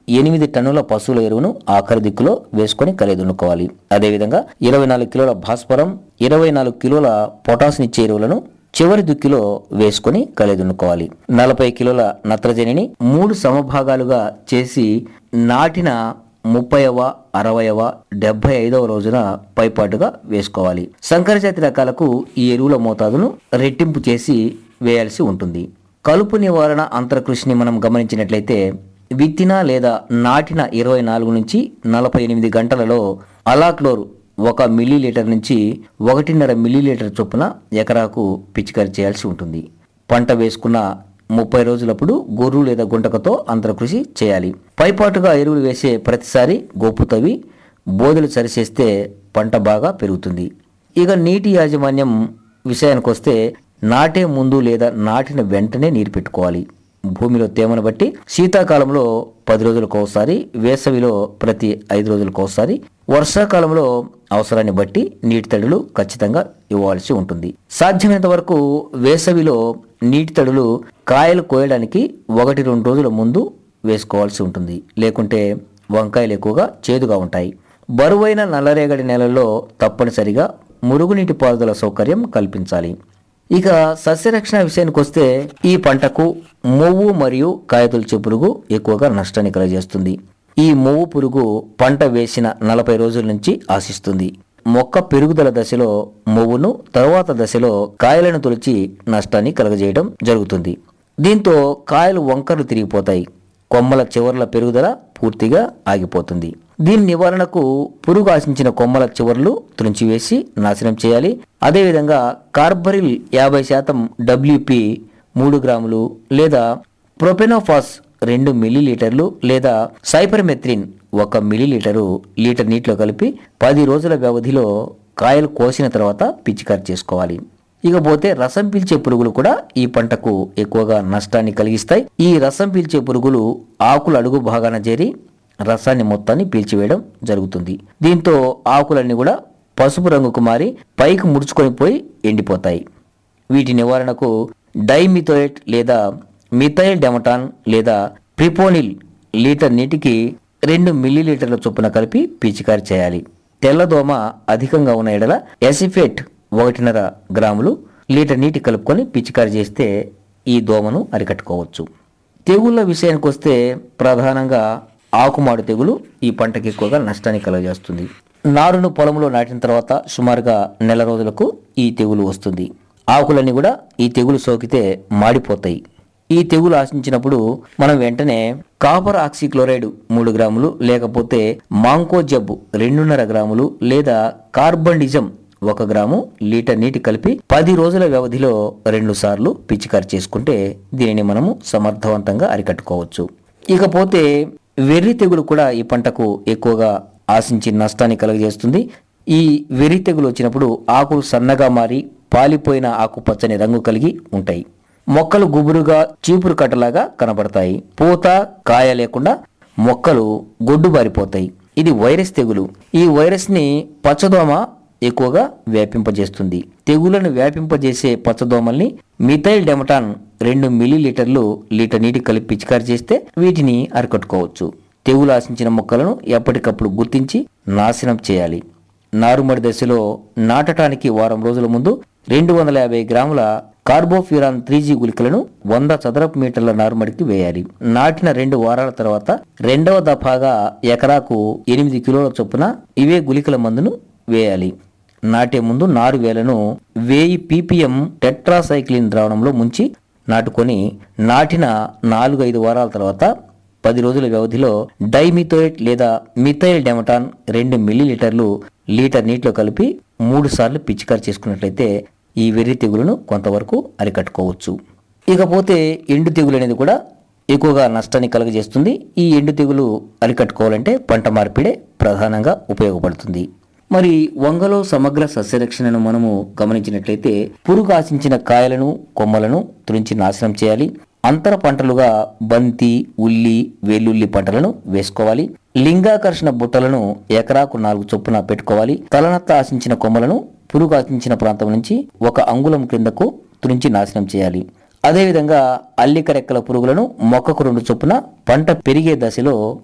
ఎనిమిది టన్నుల పశువుల ఎరువును ఆఖరి దిక్కులో వేసుకొని కలిదున్నుకోవాలి అదేవిధంగా ఇరవై నాలుగు కిలోల భాస్వరం ఇరవై నాలుగు కిలోల పొటాషినిచ్చే ఎరువులను చివరి దుక్కిలో వేసుకొని కలిదున్నుకోవాలి నలభై కిలోల నత్రజనిని మూడు సమభాగాలుగా చేసి నాటిన ముప్పైవ అరవైవ డెబ్బై ఐదవ రోజున పైపాటుగా వేసుకోవాలి సంకరజాతి రకాలకు ఈ ఎరువుల మోతాదును రెట్టింపు చేసి వేయాల్సి ఉంటుంది కలుపు నివారణ అంతరకృషిని మనం గమనించినట్లయితే విత్తిన లేదా నాటిన ఇరవై నాలుగు నుంచి నలభై ఎనిమిది గంటలలో అలాక్లోర్ ఒక మిల్లీ లీటర్ నుంచి ఒకటిన్నర మిల్లీ లీటర్ చొప్పున ఎకరాకు పిచికారి చేయాల్సి ఉంటుంది పంట వేసుకున్న ముప్పై రోజులప్పుడు గొర్రు లేదా గుంటకతో అంతరకృషి చేయాలి పైపాటుగా ఎరువులు వేసే ప్రతిసారి గొప్పు తవ్వి బోదెలు సరిచేస్తే పంట బాగా పెరుగుతుంది ఇక నీటి యాజమాన్యం విషయానికి వస్తే నాటే ముందు లేదా నాటిన వెంటనే నీరు పెట్టుకోవాలి భూమిలో తేమను బట్టి శీతాకాలంలో పది రోజులకు ఒకసారి వేసవిలో ప్రతి ఐదు రోజులకు ఒకసారి వర్షాకాలంలో అవసరాన్ని బట్టి నీటి తడులు ఖచ్చితంగా ఇవ్వాల్సి ఉంటుంది సాధ్యమైనంత వరకు వేసవిలో నీటి తడులు కాయలు కోయడానికి ఒకటి రెండు రోజుల ముందు వేసుకోవాల్సి ఉంటుంది లేకుంటే వంకాయలు ఎక్కువగా చేదుగా ఉంటాయి బరువైన నల్లరేగడి నెలల్లో తప్పనిసరిగా మురుగునీటి పారుదల సౌకర్యం కల్పించాలి ఇక సస్యరక్షణ విషయానికి వస్తే ఈ పంటకు మొవ్వు మరియు కాయతొలిచే పురుగు ఎక్కువగా నష్టాన్ని కలుగజేస్తుంది ఈ మొవ్వు పురుగు పంట వేసిన నలభై రోజుల నుంచి ఆశిస్తుంది మొక్క పెరుగుదల దశలో మొవ్వును తరువాత దశలో కాయలను తొలిచి నష్టాన్ని కలుగజేయడం జరుగుతుంది దీంతో కాయలు వంకరలు తిరిగిపోతాయి కొమ్మల చివర్ల పెరుగుదల పూర్తిగా ఆగిపోతుంది దీని నివారణకు పురుగు ఆశించిన కొమ్మల చివర్లు త్రుంచివేసి నాశనం చేయాలి అదేవిధంగా కార్బరిల్ యాభై శాతం డబ్ల్యూపి మూడు గ్రాములు లేదా ప్రొపెనోఫాస్ రెండు మిల్లీలీటర్లు లేదా సైపర్మెత్రిన్ ఒక మిల్లీలీటరు లీటర్ నీటిలో కలిపి పది రోజుల వ్యవధిలో కాయలు కోసిన తర్వాత పిచికారి చేసుకోవాలి ఇకపోతే రసం పీల్చే పురుగులు కూడా ఈ పంటకు ఎక్కువగా నష్టాన్ని కలిగిస్తాయి ఈ రసం పీల్చే పురుగులు ఆకుల అడుగు భాగాన చేరి రసాన్ని మొత్తాన్ని పీల్చివేయడం జరుగుతుంది దీంతో ఆకులన్నీ కూడా పసుపు రంగుకు మారి పైకి ముడుచుకొని పోయి ఎండిపోతాయి వీటి నివారణకు డైమిథోయేట్ లేదా మిథైల్ డెమటాన్ లేదా ప్రిపోనిల్ లీటర్ నీటికి రెండు మిల్లీలీటర్ల చొప్పున కలిపి పిచికారి చేయాలి తెల్లదోమ అధికంగా ఉన్న ఎడల ఎసిఫేట్ ఒకటిన్నర గ్రాములు లీటర్ నీటి కలుపుకొని పిచికారి చేస్తే ఈ దోమను అరికట్టుకోవచ్చు తెగుళ్ళ విషయానికి వస్తే ప్రధానంగా ఆకుమాడు తెగులు ఈ పంటకి ఎక్కువగా నష్టాన్ని కలుగజేస్తుంది నారును పొలంలో నాటిన తర్వాత సుమారుగా నెల రోజులకు ఈ తెగులు వస్తుంది ఆకులన్నీ కూడా ఈ తెగులు సోకితే మాడిపోతాయి ఈ తెగులు ఆశించినప్పుడు మనం వెంటనే కాపర్ ఆక్సిక్లోరైడ్ మూడు గ్రాములు లేకపోతే మాంకో జబ్బు రెండున్నర గ్రాములు లేదా కార్బండిజం ఒక గ్రాము లీటర్ నీటి కలిపి పది రోజుల వ్యవధిలో రెండు సార్లు పిచికారి చేసుకుంటే దీనిని మనము సమర్థవంతంగా అరికట్టుకోవచ్చు ఇకపోతే వెర్రి తెగులు కూడా ఈ పంటకు ఎక్కువగా ఆశించి నష్టాన్ని కలుగజేస్తుంది ఈ వెర్రి తెగులు వచ్చినప్పుడు ఆకులు సన్నగా మారి పాలిపోయిన ఆకుపచ్చని రంగు కలిగి ఉంటాయి మొక్కలు గుబురుగా చీపురు కట్టలాగా కనబడతాయి పూత కాయ లేకుండా మొక్కలు గొడ్డు బారిపోతాయి ఇది వైరస్ తెగులు ఈ వైరస్ ని పచ్చదోమ ఎక్కువగా వ్యాపింపజేస్తుంది తెగులను వ్యాపింపజేసే పచ్చదోమల్ని మిథైల్ డెమటాన్ రెండు మిల్లీలీటర్లు లీటర్ నీటి కలిపి పిచికారి చేస్తే వీటిని అరికట్టుకోవచ్చు తెగులు ఆశించిన మొక్కలను ఎప్పటికప్పుడు గుర్తించి నాశనం చేయాలి నారుమడి దశలో నాటటానికి వారం రోజుల ముందు రెండు వందల యాభై గ్రాముల కార్బోఫ్యూరాన్ త్రీ జీ గుళికలను వంద చదరపు మీటర్ల నారుమడికి వేయాలి నాటిన రెండు వారాల తర్వాత రెండవ దఫాగా ఎకరాకు ఎనిమిది కిలోల చొప్పున ఇవే గుళికల మందును వేయాలి నాటే ముందు నారు వేలను వేయి పీపీఎం టెట్రాసైక్లిన్ ద్రావణంలో ముంచి నాటుకొని నాటిన నాలుగు ఐదు వారాల తర్వాత పది రోజుల వ్యవధిలో డైమిథోయేట్ లేదా మిథైల్ డెమటాన్ రెండు మిల్లీలీటర్లు లీటర్ నీటిలో కలిపి మూడు సార్లు పిచికారి చేసుకున్నట్లయితే ఈ వెర్రి తెగులను కొంతవరకు అరికట్టుకోవచ్చు ఇకపోతే ఎండు తెగులు అనేది కూడా ఎక్కువగా నష్టాన్ని కలుగజేస్తుంది ఈ ఎండు తెగులు అరికట్టుకోవాలంటే పంట మార్పిడే ప్రధానంగా ఉపయోగపడుతుంది మరి వంగలో సమగ్ర సస్యరక్షణను మనము గమనించినట్లయితే పురుగు ఆశించిన కాయలను కొమ్మలను తురించి నాశనం చేయాలి అంతర పంటలుగా బంతి ఉల్లి వెల్లుల్లి పంటలను వేసుకోవాలి లింగాకర్షణ బుట్టలను ఎకరాకు నాలుగు చొప్పున పెట్టుకోవాలి తలనత్త ఆశించిన కొమ్మలను పురుగు ఆశించిన ప్రాంతం నుంచి ఒక అంగుళం క్రిందకు తురించి నాశనం చేయాలి అదేవిధంగా అల్లిక రెక్కల పురుగులను మొక్కకు రెండు చొప్పున పంట పెరిగే దశలో